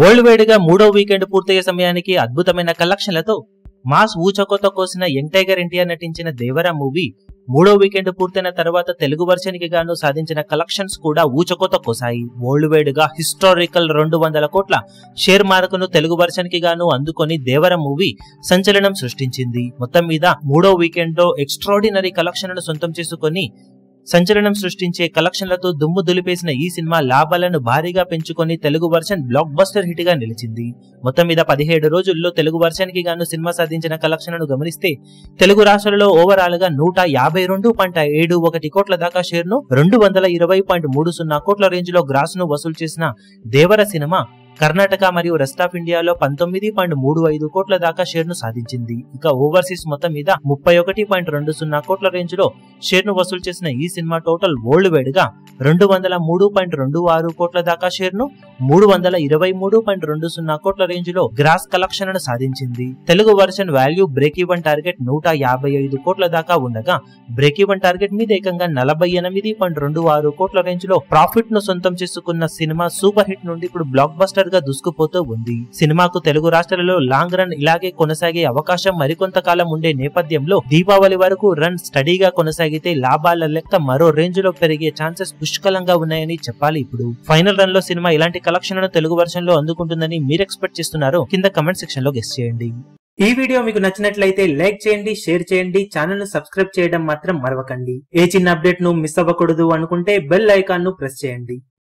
world wide గా మూడో weekend పూర్తయ్యే సమయానికి అద్భుతమైన కలెక్షన్లతో మాస్ ఊచకోత కోసిన యంగ్ టైగర్ ఎన్టీఆర్ నటించిన దేవరా మూవీ మూడో వీకెండ్ పూర్తయిన తర్వాత తెలుగు వర్షన్ కి గాను సాధించిన కలెక్షన్స్ కూడా ఊచకోత కోసాయి వరల్డ్ వైడ్ గా హిస్టారికల్ రెండు వందల కోట్ల షేర్ మార్కును తెలుగు వర్షన్ కి గాను అందుకొని దేవర మూవీ సంచలనం సృష్టించింది మొత్తం మీద మూడో వీకెండ్ లో ఎక్స్ట్రాడినరీ కలెక్షన్లను సొంతం చేసుకొని సంచలనం సృష్టించే కలెక్షన్లతో దుమ్ము దులిపేసిన ఈ సినిమా లాభాలను భారీగా పెంచుకొని Telugu version blockbuster hit గా నిలిచింది మొత్తం మీద పదిహేడు రోజుల్లో తెలుగు వర్షన్ కి గాను సినిమా సాధించిన కలెక్షన్లను గమనిస్తే తెలుగు రాష్ట్రాలలో ఓవరాల్ గా నూట యాభై రెండు పాయింట్ ఏడు ఒకటి కోట్ల దాకా షేర్ ను రెండు వందల ఇరవై పాయింట్ మూడు సున్నా కోట్ల రేంజ్ లో గ్రాస్ ను వసూలు చేసిన దేవర సినిమా కర్ణాటక మరియు రెస్ట్ ఆఫ్ ఇండియాలో పంతొమ్మిది పాయింట్ మూడు ఐదు కోట్ల దాకా షేర్ ను సాధించింది ఇక ఓవర్సీస్ మొత్తం మీద ముప్పై ఒకటి పాయింట్ రెండు సున్నా కోట్ల రేంజ్ లో షేర్ ను వసూలు చేసిన ఈ సినిమా టోటల్ వరల్డ్ వైడ్ గా రెండు వందల మూడు పాయింట్ రెండు ఆరు కోట్ల దాకా షేర్ ను మూడు వందల ఇరవై మూడు పాయింట్ రెండు సున్నా కోట్ల రేంజ్ లో గ్రాస్ కలెక్షన్ ను సాధించింది Telugu version value break even target నూట యాభై ఐదు కోట్ల దాకా ఉండగా బ్రేక్ ఈవెన్ టార్గెట్ మీద ఏకంగా నలభై ఎనిమిది పాయింట్ రెండు ఆరు కోట్ల రేంజ్ లో ప్రాఫిట్ ను సొంతం చేసుకున్న సినిమా సూపర్ హిట్ నుండి ఇప్పుడు బ్లాక్ బస్టర్ గా దూసుకుపోతూ ఉంది సినిమాకు తెలుగు రాష్ట్రాలలో లాంగ్ రన్ ఇలాగే కొనసాగే అవకాశం మరికొంత కాలం ఉండే నేపథ్యంలో దీపావళి వరకు రన్ స్టడీగా కొనసాగితే లాభాల లెక్క మరో రేంజ్ లో పెరిగే ఛాన్సెస్ పుష్కలంగా ఉన్నాయని చెప్పాలి ఇప్పుడు ఫైనల్ రన్ లో సినిమా ఇలాంటి కలెక్షన్లను తెలుగు వర్షన్ లో అందుకుంటుందని మీరు ఎక్స్పెక్ట్ చేస్తున్నారో కింద కమెంట్ సెక్షన్ లో గెస్ట్ చేయండి ఈ వీడియో మీకు నచ్చినట్లయితే లైక్ చేయండి షేర్ చేయండి ఛానల్ ను సబ్స్క్రైబ్ చేయడం మాత్రం మరవకండి ఏ చిన్న అప్డేట్ ను మిస్ అవ్వకూడదు అనుకుంటే బెల్ ఐకాన్ ను ప్రెస్ చేయండి